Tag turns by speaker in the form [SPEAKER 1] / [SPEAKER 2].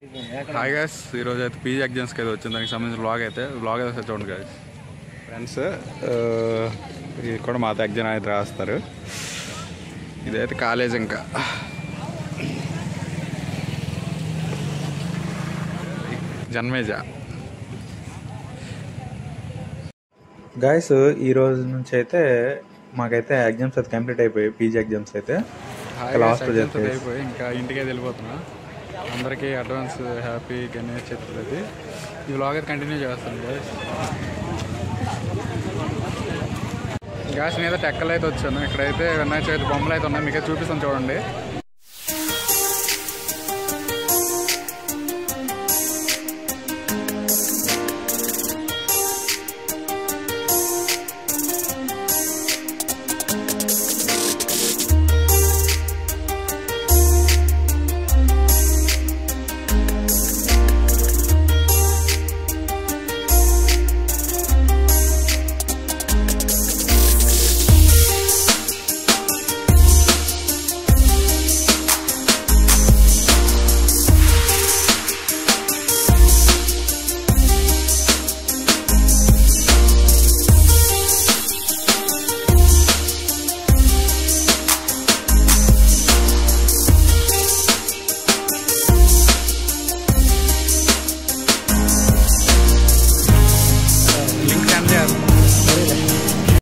[SPEAKER 1] Hi guys ఈరోజు అయితే PG ఎగ్జామ్స్కి అయితే వచ్చింది దానికి సంబంధించిన బ్లాగ్ అయితే బ్లాగ్ అయితే చూడండి గైస్ ఫ్రెండ్స్ ఇది కూడా మాతో ఎగ్జామ్ అయితే రాస్తారు ఇదైతే కాలేజ్ ఇంకా జన్మేజ
[SPEAKER 2] గాయస్ ఈ రోజు నుంచి అయితే మాకైతే ఎగ్జామ్స్ అయితే కంప్లీట్ అయిపోయాయి పీజీ ఎగ్జామ్స్ అయితే
[SPEAKER 1] hi
[SPEAKER 2] Last
[SPEAKER 1] guys,
[SPEAKER 2] project
[SPEAKER 1] exams
[SPEAKER 2] guys.
[SPEAKER 1] అయిపోయి ఇంకా ఇంటికే వెళ్ళిపోతున్నా అందరికీ అడ్వాన్స్ హ్యాపీ గణేష్ చతుర్థి ఈ బ్లాగ్ అయితే కంటిన్యూ చేస్తాను గైస్ గ్యాస్ మీద టెక్కలు అయితే వచ్చాను ఇక్కడైతే వినాయక చవితి బొమ్మలు అయితే ఉన్నాయి మీకే చూపిస్తాను చూడండి